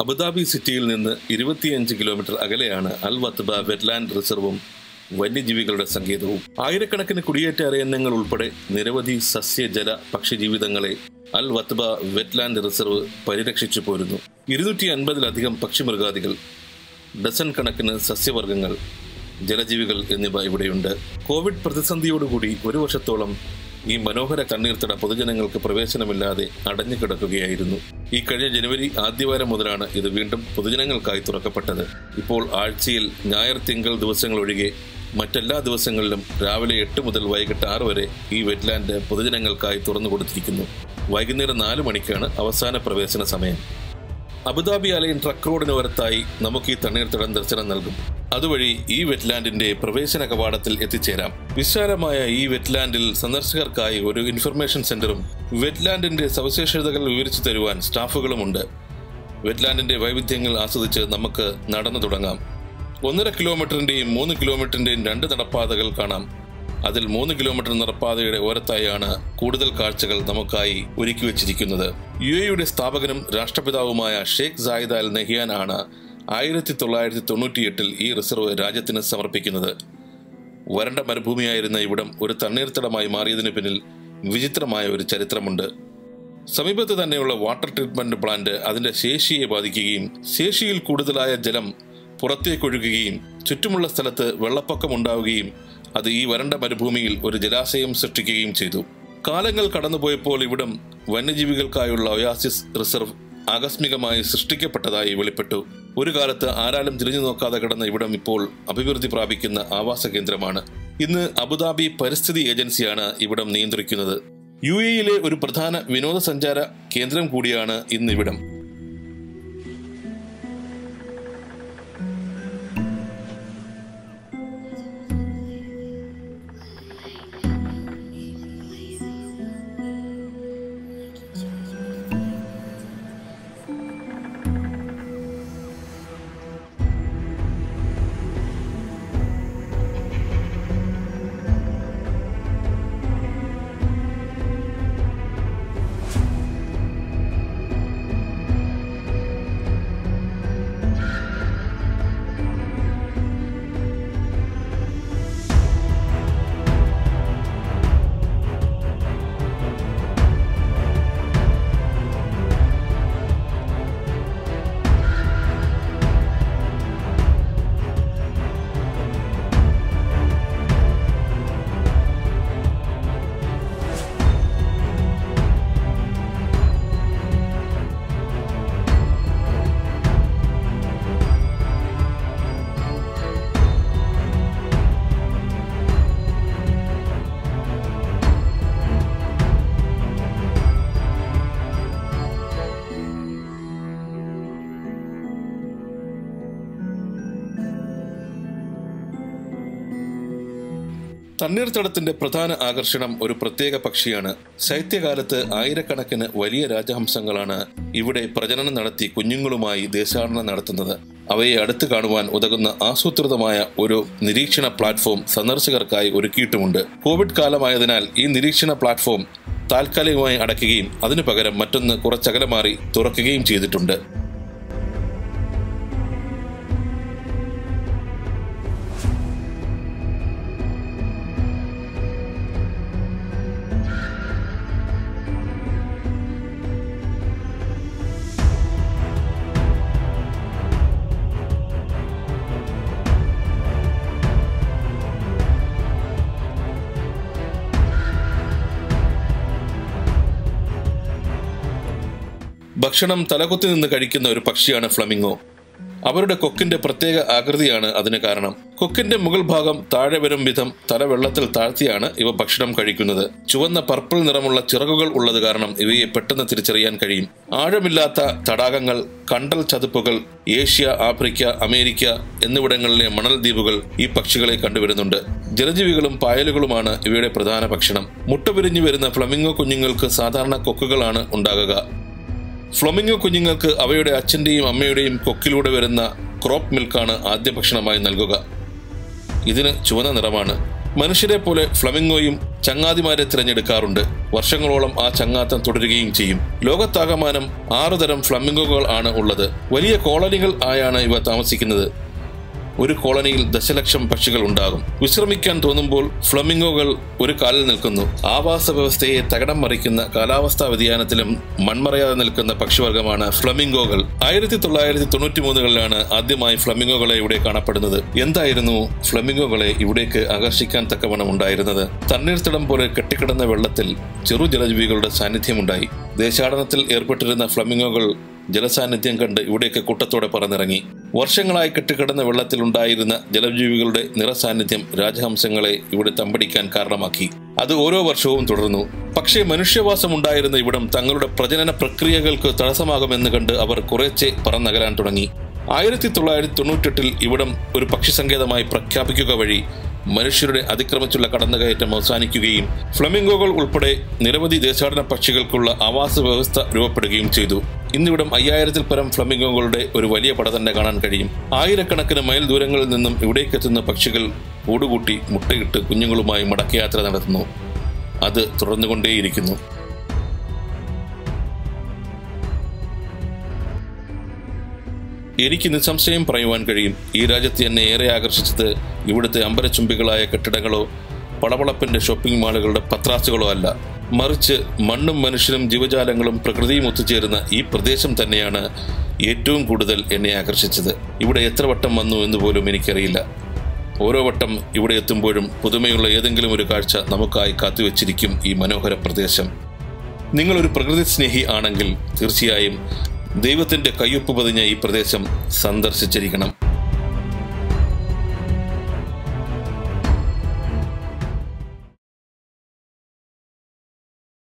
Abu Dhabi സിറ്റിയിൽ നിന്ന് ഇരുപത്തിയഞ്ച് കിലോമീറ്റർ അകലെയാണ് അൽ വത്ബ വെറ്റ്ലാൻഡ് റിസർവും വന്യജീവികളുടെ സങ്കേതവും ആയിരക്കണക്കിന് കുടിയേറ്റ അരയന്നങ്ങൾ ഉൾപ്പെടെ നിരവധി സസ്യജല പക്ഷിജീവിതങ്ങളെ അൽ വത്ബ വെറ്റ്ലാൻഡ് റിസർവ് പരിരക്ഷിച്ചു പോരുന്നു ഇരുന്നൂറ്റി അൻപതിലധികം പക്ഷിമൃഗാദികൾ ഡസൻ കണക്കിന് സസ്യവർഗ്ഗങ്ങൾ ജലജീവികൾ എന്നിവ ഇവിടെയുണ്ട് കോവിഡ് പ്രതിസന്ധിയോടുകൂടി ഒരു വർഷത്തോളം ഈ മനോഹര തണ്ണീർത്തട പൊതുജനങ്ങൾക്ക് പ്രവേശനമില്ലാതെ അടഞ്ഞു കിടക്കുകയായിരുന്നു ഈ കഴിഞ്ഞ ജനുവരി ആദ്യവാരം മുതലാണ് ഇത് വീണ്ടും പൊതുജനങ്ങൾക്കായി തുറക്കപ്പെട്ടത് ഇപ്പോൾ ആഴ്ചയിൽ ഞായർ തിങ്കൾ ദിവസങ്ങൾ ഒഴികെ മറ്റെല്ലാ ദിവസങ്ങളിലും രാവിലെ എട്ട് മുതൽ വൈകിട്ട് ആറ് വരെ ഈ വെറ്റ്ലാൻഡ് പൊതുജനങ്ങൾക്കായി തുറന്നു കൊടുത്തിരിക്കുന്നു വൈകുന്നേരം നാല് മണിക്കാണ് അവസാന പ്രവേശന സമയം അബുദാബി അലൈൻ ട്രക്ക് റോഡിന് ഓരത്തായി നമുക്ക് ഈ തണ്ണീർത്തടം ദർശനം നൽകും അതുവഴി ഈ വെറ്റ്ലാൻഡിന്റെ പ്രവേശന കവാടത്തിൽ എത്തിച്ചേരാം വിശാലമായ ഈ വെറ്റ്ലാൻഡിൽ സന്ദർശകർക്കായി ഒരു ഇൻഫർമേഷൻ സെന്ററും വെറ്റ്ലാൻഡിന്റെ സവിശേഷതകൾ വിവരിച്ചു തരുവാൻ സ്റ്റാഫുകളുമുണ്ട് വെറ്റ്ലാൻഡിന്റെ വൈവിധ്യങ്ങൾ ആസ്വദിച്ച് നമുക്ക് നടന്നു തുടങ്ങാം ഒന്നര കിലോമീറ്ററിന്റെയും മൂന്ന് കിലോമീറ്ററിന്റെയും രണ്ട് നടപ്പാതകൾ കാണാം അതിൽ മൂന്ന് കിലോമീറ്റർ നടപ്പാതയുടെ ഓരത്തായാണ് കൂടുതൽ കാഴ്ചകൾ നമുക്കായി ഒരുക്കി വെച്ചിരിക്കുന്നത് യു എയുടെ സ്ഥാപകനും രാഷ്ട്രപിതാവുമായ ഷെയ്ഖ് സായിദ് അൽ നെഹിയാൻ ആണ് ആയിരത്തി തൊള്ളായിരത്തി തൊണ്ണൂറ്റിയെട്ടിൽ ഈ റിസർവ് രാജ്യത്തിന് സമർപ്പിക്കുന്നത് വരണ്ട മരുഭൂമിയായിരുന്ന ഇവിടം ഒരു തണ്ണീർത്തടമായി മാറിയതിനു പിന്നിൽ വിചിത്രമായ ഒരു ചരിത്രമുണ്ട് സമീപത്ത് തന്നെയുള്ള വാട്ടർ ട്രീറ്റ്മെന്റ് പ്ലാന്റ് അതിന്റെ ശേഷിയെ ബാധിക്കുകയും ശേഷിയിൽ കൂടുതലായ ജലം പുറത്തേക്കൊഴുകുകയും ചുറ്റുമുള്ള സ്ഥലത്ത് വെള്ളപ്പൊക്കം ഉണ്ടാവുകയും അത് ഈ വരണ്ട മരുഭൂമിയിൽ ഒരു ജലാശയം സൃഷ്ടിക്കുകയും ചെയ്തു കാലങ്ങൾ കടന്നുപോയപ്പോൾ ഇവിടം വന്യജീവികൾക്കായുള്ള ഒയാസിസ് റിസർവ് ആകസ്മികമായി സൃഷ്ടിക്കപ്പെട്ടതായി വെളിപ്പെട്ടു ഒരു കാലത്ത് ആരാലും തിരിഞ്ഞു നോക്കാതെ കിടന്ന ഇവിടം ഇപ്പോൾ അഭിവൃദ്ധി പ്രാപിക്കുന്ന ആവാസ കേന്ദ്രമാണ് ഇന്ന് അബുദാബി പരിസ്ഥിതി ഏജൻസിയാണ് ഇവിടം നിയന്ത്രിക്കുന്നത് യു എയിലെ ഒരു പ്രധാന വിനോദസഞ്ചാര കേന്ദ്രം കൂടിയാണ് ഇന്ന് ഇവിടം തണ്ണീർത്തടത്തിന്റെ പ്രധാന ആകർഷണം ഒരു പ്രത്യേക പക്ഷിയാണ് ശൈത്യകാലത്ത് ആയിരക്കണക്കിന് വലിയ രാജഹംസങ്ങളാണ് ഇവിടെ പ്രജനനം നടത്തി കുഞ്ഞുങ്ങളുമായി ദേശാടനം നടത്തുന്നത് അവയെ അടുത്ത് കാണുവാൻ ഉതകുന്ന ആസൂത്രിതമായ ഒരു നിരീക്ഷണ പ്ലാറ്റ്ഫോം സന്ദർശകർക്കായി ഒരുക്കിയിട്ടുമുണ്ട് കോവിഡ് കാലമായതിനാൽ ഈ നിരീക്ഷണ പ്ലാറ്റ്ഫോം താൽക്കാലികമായി അടയ്ക്കുകയും അതിനു പകരം മറ്റൊന്ന് കുറച്ചകലെ മാറി തുറക്കുകയും ചെയ്തിട്ടുണ്ട് ഭക്ഷണം തലകുത്തി നിന്ന് കഴിക്കുന്ന ഒരു പക്ഷിയാണ് ഫ്ലമിംഗോ അവരുടെ കൊക്കിന്റെ പ്രത്യേക ആകൃതിയാണ് അതിന് കാരണം കൊക്കിന്റെ മുകൾ ഭാഗം താഴെ വരും വിധം തല വെള്ളത്തിൽ താഴ്ത്തിയാണ് ഇവ ഭക്ഷണം കഴിക്കുന്നത് ചുവന്ന പർപ്പിൾ നിറമുള്ള ചിറകുകൾ ഉള്ളത് കാരണം ഇവയെ പെട്ടെന്ന് തിരിച്ചറിയാൻ കഴിയും ആഴമില്ലാത്ത തടാകങ്ങൾ കണ്ടൽ ചതുപ്പുകൾ ഏഷ്യ ആഫ്രിക്ക അമേരിക്ക എന്നിവിടങ്ങളിലെ മണൽ ദ്വീപുകൾ ഈ പക്ഷികളെ കണ്ടുവരുന്നുണ്ട് ജലജീവികളും പായലുകളുമാണ് ഇവയുടെ പ്രധാന ഭക്ഷണം മുട്ട വിരിഞ്ഞു വരുന്ന ഫ്ലമിംഗോ കുഞ്ഞുങ്ങൾക്ക് സാധാരണ കൊക്കുകളാണ് ഉണ്ടാകുക ഫ്ലമിംഗോ കുഞ്ഞുങ്ങൾക്ക് അവയുടെ അച്ഛന്റെയും അമ്മയുടെയും കൊക്കിലൂടെ വരുന്ന ക്രോപ്പ് മിൽക്കാണ് ആദ്യ ഭക്ഷണമായി നൽകുക ഇതിന് ചുവന്ന നിറമാണ് മനുഷ്യരെ പോലെ ഫ്ലമിംഗോയും ചങ്ങാതിമാരെ തിരഞ്ഞെടുക്കാറുണ്ട് വർഷങ്ങളോളം ആ ചങ്ങാത്തം തുടരുകയും ചെയ്യും ലോകത്താകമാനം ആറു തരം ഫ്ലമിംഗോകൾ ആണ് ഉള്ളത് വലിയ കോളനികൾ ആയാണ് ഇവ താമസിക്കുന്നത് ഒരു കോളനിയിൽ ദശലക്ഷം പക്ഷികൾ ഉണ്ടാകും വിശ്രമിക്കാൻ തോന്നുമ്പോൾ ഫ്ലമിംഗോകൾ ഒരു കാലിൽ നിൽക്കുന്നു ആവാസ വ്യവസ്ഥയെ തകടം മറിക്കുന്ന കാലാവസ്ഥാ വ്യതിയാനത്തിലും മൺമറയാതെ നിൽക്കുന്ന പക്ഷിവർഗമാണ് ഫ്ലമിംഗോകൾ ആയിരത്തി തൊള്ളായിരത്തി തൊണ്ണൂറ്റി മൂന്നുകളിലാണ് ആദ്യമായി ഫ്ലമിംഗോകളെ ഇവിടെ കാണപ്പെടുന്നത് എന്തായിരുന്നു ഫ്ലമിംഗോകളെ ഇവിടേക്ക് ആകർഷിക്കാൻ തക്കവണ്ണം ഉണ്ടായിരുന്നത് തണ്ണീർത്തടം പോലെ കെട്ടിക്കിടന്ന വെള്ളത്തിൽ ചെറു ജലജീവികളുടെ സാന്നിധ്യമുണ്ടായി ദേശാടനത്തിൽ ഏർപ്പെട്ടിരുന്ന ഫ്ലമിംഗോകൾ ജലസാന്നിധ്യം കണ്ട് ഇവിടേക്ക് കൂട്ടത്തോടെ പറന്നിറങ്ങി വർഷങ്ങളായി കെട്ടിക്കിടന്ന വെള്ളത്തിൽ ഉണ്ടായിരുന്ന ജലജീവികളുടെ നിറസാന്നിധ്യം രാജഹംസങ്ങളെ ഇവിടെ തമ്പടിക്കാൻ കാരണമാക്കി അത് ഓരോ വർഷവും തുടർന്നു പക്ഷേ മനുഷ്യവാസം ഉണ്ടായിരുന്ന ഇവിടം തങ്ങളുടെ പ്രജനന പ്രക്രിയകൾക്ക് തടസ്സമാകുമെന്ന് കണ്ട് അവർ കുറേച്ചെ പറന്നകലാൻ തുടങ്ങി ആയിരത്തി തൊള്ളായിരത്തി തൊണ്ണൂറ്റെട്ടിൽ ഇവിടം ഒരു പക്ഷി സങ്കേതമായി പ്രഖ്യാപിക്കുക വഴി മനുഷ്യരുടെ അതിക്രമിച്ചുള്ള കടന്നുകയറ്റം അവസാനിക്കുകയും ഫ്ലമിംഗോകൾ ഉൾപ്പെടെ നിരവധി ദേശാടന പക്ഷികൾക്കുള്ള ആവാസ വ്യവസ്ഥ രൂപപ്പെടുകയും ചെയ്തു ഇന്നിവിടം അയ്യായിരത്തിൽ പരം ഫ്ലമിംഗോകളുടെ ഒരു വലിയ പട തന്നെ കാണാൻ കഴിയും ആയിരക്കണക്കിന് മൈൽ ദൂരങ്ങളിൽ നിന്നും ഇവിടേക്കെത്തുന്ന പക്ഷികൾ കൂടുകൂട്ടി മുട്ടയിട്ട് കുഞ്ഞുങ്ങളുമായി മടക്കയാത്ര നടത്തുന്നു അത് തുടർന്നുകൊണ്ടേയിരിക്കുന്നു എനിക്ക് നിസ്സംശയം പറയുവാൻ കഴിയും ഈ രാജ്യത്ത് എന്നെ ഏറെ ആകർഷിച്ചത് ഇവിടുത്തെ അമ്പരചുംബികളായ കെട്ടിടങ്ങളോ പളവളപ്പിന്റെ ഷോപ്പിംഗ് മാളുകളുടെ പത്രാസുകളോ അല്ല മറിച്ച് മണ്ണും മനുഷ്യനും ജീവജാലങ്ങളും പ്രകൃതിയും ഒത്തുചേരുന്ന ഈ പ്രദേശം തന്നെയാണ് ഏറ്റവും കൂടുതൽ എന്നെ ആകർഷിച്ചത് ഇവിടെ എത്ര വട്ടം വന്നു എന്ന് പോലും എനിക്കറിയില്ല ഓരോ വട്ടം ഇവിടെ എത്തുമ്പോഴും പുതുമയുള്ള ഏതെങ്കിലും ഒരു കാഴ്ച നമുക്കായി കാത്തുവച്ചിരിക്കും ഈ മനോഹര പ്രദേശം നിങ്ങളൊരു പ്രകൃതി സ്നേഹി ആണെങ്കിൽ തീർച്ചയായും ദൈവത്തിന്റെ കയ്യൊപ്പ് പതിഞ്ഞ ഈ പ്രദേശം സന്ദർശിച്ചിരിക്കണം